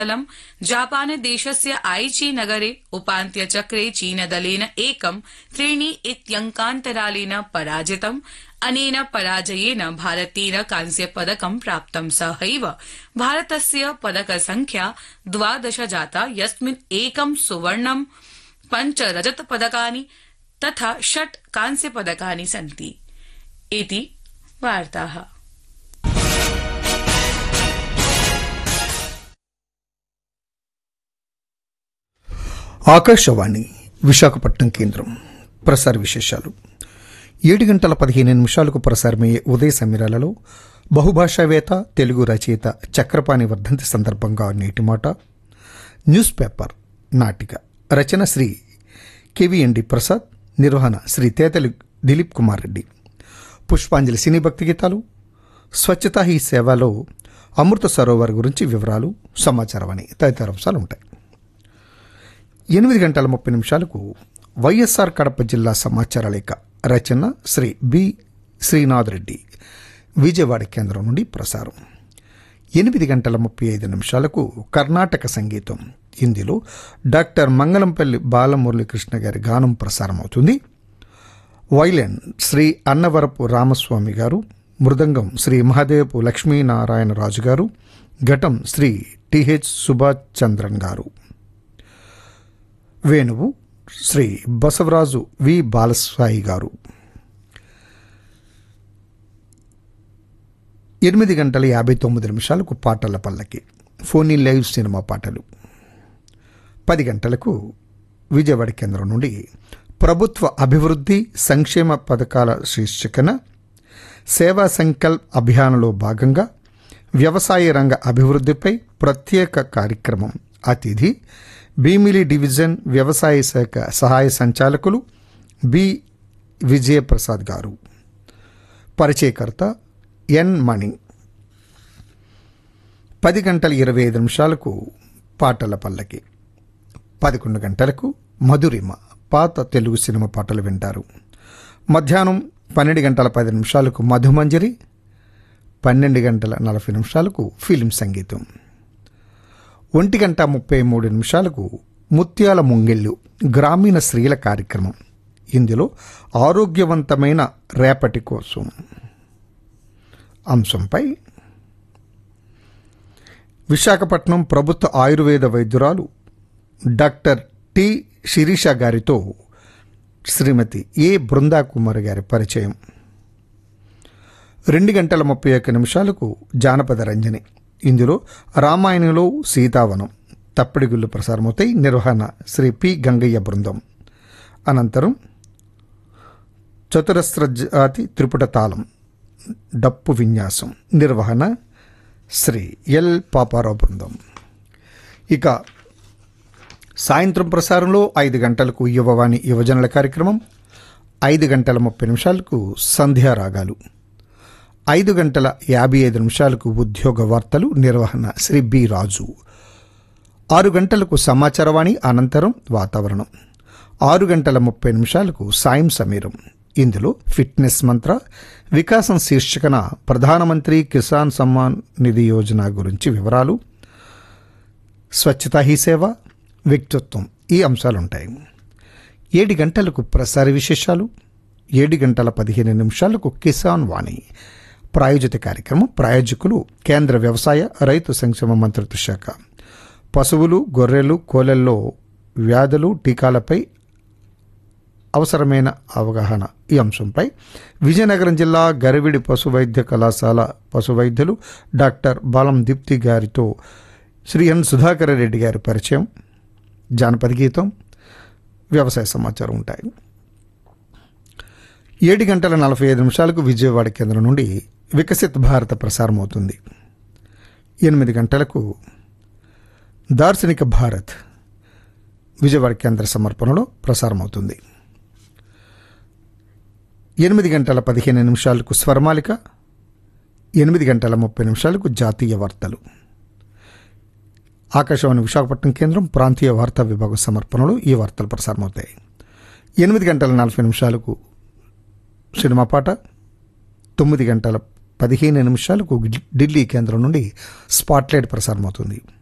दलं जापानदेशस्य आईची नगरे उपान्त्यचक्रे चीनदलेन एकं त्रीणि इत्यङ्कान्तरालेन पराजितम् अनेन पराजयेन भारतेन कांस्यपदकं प्राप्तं सहैव भारतस्य पदकसंख्या द्वादश जाता यस्मिन् एकं सुवर्णं पञ्च रजतपदकानि तथा षट् कांस्यपदकानि सन्ति इति वार्ताः ఆకాశవాణి విశాఖపట్నం కేంద్రం ప్రసార విశేషాలు ఏడు గంటల పదిహేను నిమిషాలకు ప్రసారమయ్యే ఉదయ సమీరాలలో బహుభాషావేత్త తెలుగు రచయిత చక్రపాణి వర్ధంతి సందర్భంగా నేటి మాట న్యూస్ పేపర్ నాటిక రచన శ్రీ కెవిఎండి ప్రసాద్ నిర్వహణ శ్రీ తేతలి దిలీప్ కుమార్ రెడ్డి పుష్పాంజలి సినీ భక్తి గీతాలు స్వచ్ఛతా హీ సేవలో అమృత సరోవర్ గురించి వివరాలు సమాచారం అని తదితర అంశాలు ఉంటాయి ఎనిమిది గంటల ముప్పై నిమిషాలకు వైఎస్ఆర్ కడప జిల్లా సమాచార లేఖ రచన శ్రీ బి శ్రీనాథ్ రెడ్డి విజయవాడ కేంద్రం నుండి ప్రసారం ఎనిమిది గంటల ముప్పై ఐదు నిమిషాలకు కర్ణాటక సంగీతం హిందీలో డాక్టర్ మంగళంపల్లి బాలమురళీకృష్ణ గారి గానం ప్రసారం అవుతుంది వైలెన్ శ్రీ అన్నవరపు రామస్వామి గారు మృదంగం శ్రీ మహాదేవపు లక్ష్మీనారాయణ రాజు గారు ఘటం శ్రీ టిహెచ్ సుభాష్ చంద్రన్ గారు వేణువు శ్రీ బసవరాజు వి బాలస్వాయి గారు ఎనిమిది గంటల యాభై తొమ్మిది నిమిషాలకు పాటల పల్లకి ఫోనీ లైవ్ సినిమా పాటలు పది గంటలకు విజయవాడ కేంద్రం నుండి ప్రభుత్వ అభివృద్ధి సంక్షేమ పథకాల శీర్షికన సేవా సంకల్ప్ అభియాన్లో భాగంగా వ్యవసాయ రంగ అభివృద్ధిపై ప్రత్యేక కార్యక్రమం అతిథి భీమిలి డివిజన్ వ్యవసాయ శాఖ సహాయ సంచాలకులు బి విజయప్రసాద్ గారు పరిచయకర్త ఎన్ మణి పది గంటల ఇరవై ఐదు నిమిషాలకు పాటల పల్లకి పదకొండు గంటలకు మధురిమ పాత తెలుగు సినిమా పాటలు వింటారు మధ్యాహ్నం పన్నెండు గంటల పది నిమిషాలకు మధుమంజరి పన్నెండు గంటల నలభై నిమిషాలకు ఫిలిం సంగీతం ఒంటి గంట ముప్పై మూడు నిమిషాలకు ముత్యాల ముంగిళ్ళు గ్రామీణ స్త్రీల కార్యక్రమం ఇందులో ఆరోగ్యవంతమైన రేపటి కోసం అంశంపై విశాఖపట్నం ప్రభుత్వ ఆయుర్వేద వైద్యురాలు డాక్టర్ టి శిరీష గారితో శ్రీమతి ఏ బృందా కుమార్ గారి పరిచయం రెండు గంటల ముప్పై ఒక్క నిమిషాలకు జానపద రంజని ఇందులో రామాయణంలో సీతావనం తప్పిడిగుళ్ళు ప్రసారమవుతాయి నిర్వహణ శ్రీ పి గంగయ్య బృందం అనంతరం చతురస్ర జాతి త్రిపుట తాళం డప్పు విన్యాసం నిర్వహణ శ్రీ ఎల్ పాపారావు బృందం ఇక సాయంత్రం ప్రసారంలో ఐదు గంటలకు యువవాణి యువజనుల కార్యక్రమం ఐదు గంటల ముప్పై నిమిషాలకు సంధ్యా రాగాలు ఐదు గంటల యాభై ఐదు నిమిషాలకు ఉద్యోగ వార్తలు నిర్వహణ శ్రీ బి రాజు ఆరు గంటలకు సమాచారవాణి అనంతరం వాతావరణం ఆరు గంటల ముప్పై నిమిషాలకు సాయం సమీరం ఇందులో ఫిట్నెస్ మంత్ర వికాసం శీర్షికన ప్రధానమంత్రి కిసాన్ సమ్మాన్ నిధి యోజన గురించి వివరాలు స్వచ్ఛతా హీ సేవ వ్యక్తిత్వం ఈ అంశాలుంటాయి ఏడు గంటలకు ప్రసార విశేషాలు ఏడు గంటల పదిహేను నిమిషాలకు కిసాన్ వాణి ప్రాయోజిత కార్యక్రమం ప్రాయోజకులు కేంద్ర వ్యవసాయ రైతు సంక్షేమ మంత్రిత్వ శాఖ పశువులు గొర్రెలు కోలెల్లో వ్యాధులు టీకాలపై అవసరమైన అవగాహన ఈ అంశంపై విజయనగరం జిల్లా గరివిడి పశు వైద్య కళాశాల పశు వైద్యులు డాక్టర్ బాలం దీప్తి గారితో శ్రీ ఎన్ సుధాకర్ రెడ్డి గారి పరిచయం జానపద గీతం వ్యవసాయ సమాచారం ఉంటాయి ఏడు గంటల నలభై ఐదు నిమిషాలకు విజయవాడ కేంద్రం నుండి వికసిత్ భారత ప్రసారం అవుతుంది ఎనిమిది గంటలకు దార్శనిక భారత్ విజయవాడ కేంద్ర సమర్పణలో ప్రసారం అవుతుంది ఎనిమిది గంటల పదిహేను నిమిషాలకు స్వరమాలిక ఎనిమిది గంటల ముప్పై నిమిషాలకు జాతీయ వార్తలు ఆకాశవాణి విశాఖపట్నం కేంద్రం ప్రాంతీయ వార్తా విభాగం సమర్పణలో ఈ వార్తలు ప్రసారమవుతాయి ఎనిమిది గంటల నలభై నిమిషాలకు సినిమా పాట తొమ్మిది గంటల పదిహేను నిమిషాలకు ఢిల్లీ కేంద్రం నుండి స్పాట్లైట్ ప్రసారమవుతుంది